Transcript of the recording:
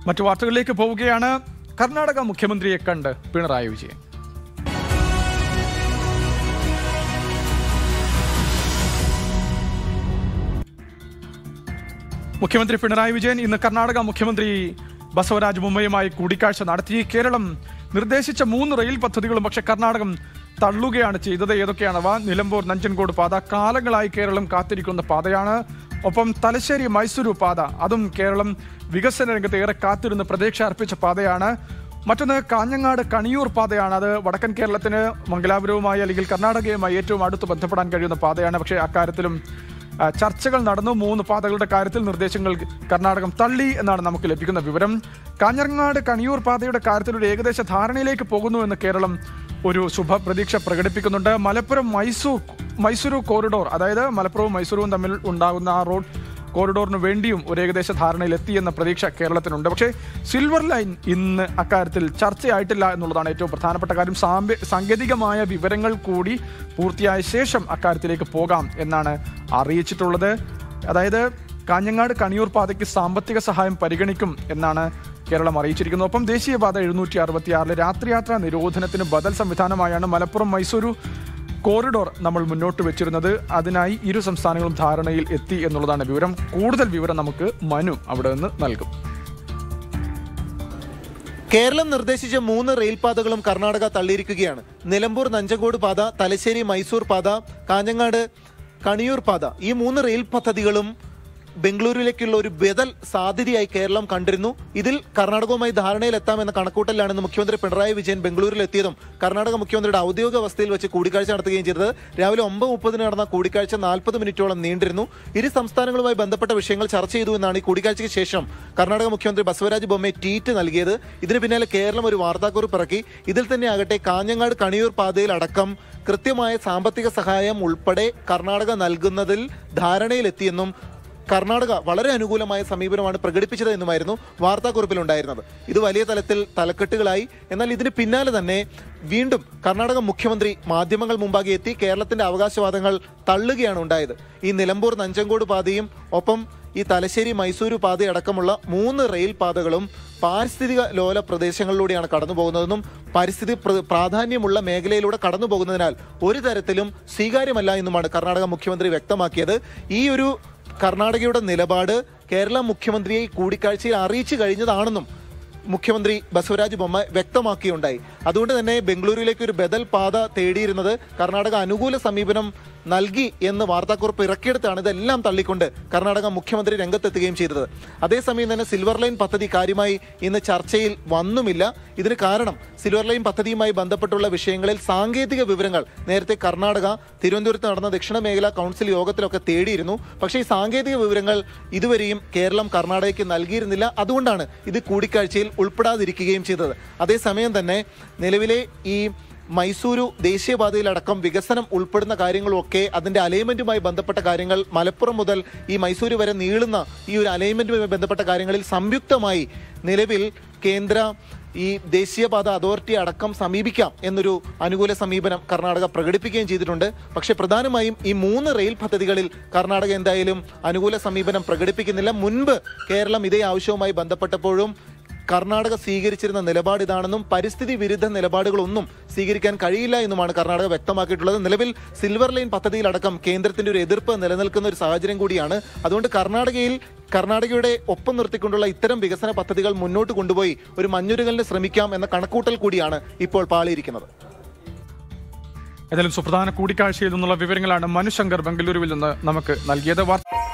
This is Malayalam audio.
മറ്റു വാർത്തകളിലേക്ക് പോവുകയാണ് കർണാടക മുഖ്യമന്ത്രിയെ കണ്ട് പിണറായി വിജയൻ മുഖ്യമന്ത്രി പിണറായി വിജയൻ ഇന്ന് കർണാടക മുഖ്യമന്ത്രി ബസവരാജ് ബൊമ്മയുമായി കൂടിക്കാഴ്ച നടത്തി കേരളം നിർദ്ദേശിച്ച മൂന്ന് റെയിൽ പദ്ധതികളും പക്ഷെ കർണാടകം തള്ളുകയാണ് ചെയ്തത് ഏതൊക്കെയാണവ നിലമ്പൂർ നഞ്ചൻകോട് പാത കാലങ്ങളായി കേരളം കാത്തിരിക്കുന്ന പാതയാണ് ഒപ്പം തലശ്ശേരി മൈസൂരു പാത അതും കേരളം വികസന രംഗത്ത് ഏറെ കാത്തിരുന്ന് പ്രതീക്ഷ അർപ്പിച്ച പാതയാണ് മറ്റൊന്ന് കാഞ്ഞങ്ങാട് കണിയൂർ പാതയാണ് അത് വടക്കൻ കേരളത്തിന് മംഗലാപുരവുമായി അല്ലെങ്കിൽ കർണാടകയുമായി ഏറ്റവും അടുത്ത് ബന്ധപ്പെടാൻ കഴിയുന്ന പാതയാണ് പക്ഷേ അക്കാര്യത്തിലും ആ, ചർച്ചകൾ നടന്നു മൂന്ന് പാതകളുടെ കാര്യത്തിൽ നിർദ്ദേശങ്ങൾ കർണാടകം തള്ളി എന്നാണ് നമുക്ക് ലഭിക്കുന്ന വിവരം കാഞ്ഞങ്ങാട് കണിയൂർ പാതയുടെ കാര്യത്തിൽ ഒരു ഏകദേശ ധാരണയിലേക്ക് പോകുന്നു എന്ന് കേരളം ഒരു ശുഭപ്രതീക്ഷ പ്രകടിപ്പിക്കുന്നുണ്ട് മലപ്പുറം മൈസൂർ മൈസൂരു കോറിഡോർ അതായത് മലപ്പുറവും മൈസൂരുവും തമ്മിൽ ഉണ്ടാകുന്ന ആ റോഡ് കോറിഡോറിന് വേണ്ടിയും ഒരു ഏകദേശ ധാരണയിൽ എത്തിയെന്ന പ്രതീക്ഷ കേരളത്തിനുണ്ട് പക്ഷേ സിൽവർ ലൈൻ ഇന്ന് അക്കാര്യത്തിൽ ചർച്ചയായിട്ടില്ല എന്നുള്ളതാണ് ഏറ്റവും പ്രധാനപ്പെട്ട കാര്യം സാമ്പ സാങ്കേതികമായ വിവരങ്ങൾ കൂടി പൂർത്തിയായ ശേഷം അക്കാര്യത്തിലേക്ക് പോകാം എന്നാണ് അറിയിച്ചിട്ടുള്ളത് അതായത് കാഞ്ഞങ്ങാട് കണിയൂർ പാതയ്ക്ക് സാമ്പത്തിക സഹായം പരിഗണിക്കും എന്നാണ് കേരളം അറിയിച്ചിരിക്കുന്നത് ഒപ്പം ദേശീയപാത എഴുന്നൂറ്റി അറുപത്തിയാറിലെ രാത്രിയാത്രാ നിരോധനത്തിന് ബദൽ സംവിധാനമായാണ് മലപ്പുറം മൈസൂരു കോറിഡോർ നമ്മൾ മുന്നോട്ട് വെച്ചിരുന്നത് അതിനായി ഇരു സംസ്ഥാനങ്ങളും ധാരണയിൽ എത്തി എന്നുള്ളതാണ് വിവരം കൂടുതൽ വിവരം നമുക്ക് മനു അവിടെ നിന്ന് നൽകും കേരളം നിർദ്ദേശിച്ച മൂന്ന് റെയിൽ പാതകളും കർണാടക തള്ളിയിരിക്കുകയാണ് നിലമ്പൂർ നഞ്ചങ്കോട് പാത തലശ്ശേരി മൈസൂർ പാത കാഞ്ഞങ്ങാട് കണിയൂർ പാത ഈ മൂന്ന് റെയിൽ പദ്ധതികളും ബംഗളൂരുവിലേക്കുള്ള ഒരു ബദൽ സാധ്യതയായി കേരളം കണ്ടിരുന്നു ഇതിൽ കർണാടകവുമായി ധാരണയിലെത്താമെന്ന കണക്കൂട്ടലാണെന്ന് മുഖ്യമന്ത്രി പിണറായി വിജയൻ ബംഗളൂരിൽ എത്തിയതും കർണാടക മുഖ്യമന്ത്രിയുടെ ഔദ്യോഗിക വസതിയിൽ വെച്ച് കൂടിക്കാഴ്ച നടത്തുകയും ചെയ്തത് രാവിലെ ഒമ്പത് മുപ്പതിന് നടന്ന കൂടിക്കാഴ്ച നാൽപ്പത് മിനിറ്റോളം നീണ്ടിരുന്നു ഇരു സംസ്ഥാനങ്ങളുമായി ബന്ധപ്പെട്ട വിഷയങ്ങൾ ചർച്ച ചെയ്തു എന്നാണ് ഈ കൂടിക്കാഴ്ചയ്ക്ക് ശേഷം കർണാടക മുഖ്യമന്ത്രി ബസവരാജ് ബൊമ്മെ ട്വീറ്റ് നൽകിയത് ഇതിന് പിന്നാലെ കേരളം ഒരു വാർത്താക്കുറിപ്പ് ഇറക്കി ഇതിൽ തന്നെ ആകട്ടെ കാഞ്ഞങ്ങാട് കണിയൂർ പാതയിൽ അടക്കം കൃത്യമായ സാമ്പത്തിക സഹായം ഉൾപ്പെടെ കർണാടക നൽകുന്നതിൽ ധാരണയിലെത്തിയെന്നും കർണാടക വളരെ അനുകൂലമായ സമീപനമാണ് പ്രകടിപ്പിച്ചത് എന്നുമായിരുന്നു വാർത്താക്കുറിപ്പിലുണ്ടായിരുന്നത് ഇത് വലിയ തലത്തിൽ തലക്കെട്ടുകളായി എന്നാൽ ഇതിന് പിന്നാലെ തന്നെ വീണ്ടും കർണാടക മുഖ്യമന്ത്രി മാധ്യമങ്ങൾ മുമ്പാകെ എത്തി കേരളത്തിന്റെ അവകാശവാദങ്ങൾ തള്ളുകയാണ് ഉണ്ടായത് ഈ നിലമ്പൂർ നഞ്ചങ്കോട് പാതയും ഒപ്പം ഈ തലശ്ശേരി മൈസൂരു പാതയടക്കമുള്ള മൂന്ന് റെയിൽ പാതകളും പാരിസ്ഥിതിക ലോല പ്രദേശങ്ങളിലൂടെയാണ് കടന്നു പോകുന്നതെന്നും പരിസ്ഥിതി പ്ര- പ്രാധാന്യമുള്ള മേഖലയിലൂടെ കടന്നു പോകുന്നതിനാൽ ഒരു തരത്തിലും സ്വീകാര്യമല്ല എന്നുമാണ് കർണാടക മുഖ്യമന്ത്രി വ്യക്തമാക്കിയത് ഈ ഒരു കർണാടകയുടെ നിലപാട് കേരള മുഖ്യമന്ത്രിയെ ഈ കൂടിക്കാഴ്ചയിൽ അറിയിച്ചു കഴിഞ്ഞതാണെന്നും മുഖ്യമന്ത്രി ബസവരാജ് ബൊമ്മ വ്യക്തമാക്കിയുണ്ടായി അതുകൊണ്ട് തന്നെ ബംഗളൂരുവിലേക്ക് ഒരു ബദൽ പാത തേടിയിരുന്നത് കർണാടക അനുകൂല സമീപനം നൽകി എന്ന് വാർത്താക്കുറിപ്പ് ഇറക്കിയെടുത്താണ് ഇതെല്ലാം തള്ളിക്കൊണ്ട് കർണാടക മുഖ്യമന്ത്രി രംഗത്തെത്തുകയും ചെയ്തത് അതേസമയം തന്നെ സിൽവർ ലൈൻ പദ്ധതി കാര്യമായി ഇന്ന് ചർച്ചയിൽ വന്നുമില്ല ഇതിന് കാരണം സിൽവർ ലൈൻ പദ്ധതിയുമായി ബന്ധപ്പെട്ടുള്ള വിഷയങ്ങളിൽ സാങ്കേതിക വിവരങ്ങൾ നേരത്തെ കർണാടക തിരുവനന്തപുരത്ത് നടന്ന ദക്ഷിണ മേഖലാ കൗൺസിൽ യോഗത്തിലൊക്കെ തേടിയിരുന്നു പക്ഷേ ഈ സാങ്കേതിക വിവരങ്ങൾ ഇതുവരെയും കേരളം കർണാടകയ്ക്ക് നൽകിയിരുന്നില്ല അതുകൊണ്ടാണ് ഇത് കൂടിക്കാഴ്ചയിൽ ഉൾപ്പെടാതിരിക്കുകയും ചെയ്തത് അതേസമയം തന്നെ നിലവിലെ ഈ മൈസൂരു ദേശീയപാതയിലടക്കം വികസനം ഉൾപ്പെടുന്ന കാര്യങ്ങളൊക്കെ അതിന്റെ അലൈൻമെന്റുമായി ബന്ധപ്പെട്ട കാര്യങ്ങൾ മലപ്പുറം മുതൽ ഈ മൈസൂര് വരെ നീളുന്ന ഈ ഒരു അലൈൻമെന്റുമായി ബന്ധപ്പെട്ട കാര്യങ്ങളിൽ സംയുക്തമായി നിലവിൽ കേന്ദ്ര ഈ ദേശീയപാത അതോറിറ്റി അടക്കം സമീപിക്കാം എന്നൊരു അനുകൂല സമീപനം കർണാടക പ്രകടിപ്പിക്കുകയും ചെയ്തിട്ടുണ്ട് പക്ഷേ പ്രധാനമായും ഈ മൂന്ന് റെയിൽ പദ്ധതികളിൽ കർണാടക എന്തായാലും അനുകൂല സമീപനം പ്രകടിപ്പിക്കുന്നില്ല മുൻപ് കേരളം ഇതേ ആവശ്യവുമായി ബന്ധപ്പെട്ടപ്പോഴും കർണാടക സ്വീകരിച്ചിരുന്ന നിലപാട് ഇതാണെന്നും പരിസ്ഥിതി വിരുദ്ധ നിലപാടുകളൊന്നും സ്വീകരിക്കാൻ കഴിയില്ല എന്നുമാണ് കർണാടക വ്യക്തമാക്കിയിട്ടുള്ളത് നിലവിൽ സിൽവർ ലൈൻ പദ്ധതിയിലടക്കം കേന്ദ്രത്തിന്റെ ഒരു എതിർപ്പ് നിലനിൽക്കുന്ന ഒരു സാഹചര്യം കൂടിയാണ് അതുകൊണ്ട് കർണാടകയിൽ കർണാടകയുടെ ഒപ്പം നിർത്തിക്കൊണ്ടുള്ള ഇത്തരം വികസന പദ്ധതികൾ മുന്നോട്ട് കൊണ്ടുപോയി ഒരു മഞ്ഞുരുകലിന് ശ്രമിക്കാം എന്ന കണക്കൂട്ടൽ കൂടിയാണ് ഇപ്പോൾ പാളിയിരിക്കുന്നത് ഏതായാലും സുപ്രധാന കൂടിക്കാഴ്ചയിൽ നിന്നുള്ള വിവരങ്ങളാണ് മനുശങ്കർ ബംഗളൂരുവിൽ നിന്ന് നമുക്ക് നൽകിയത് വാർത്ത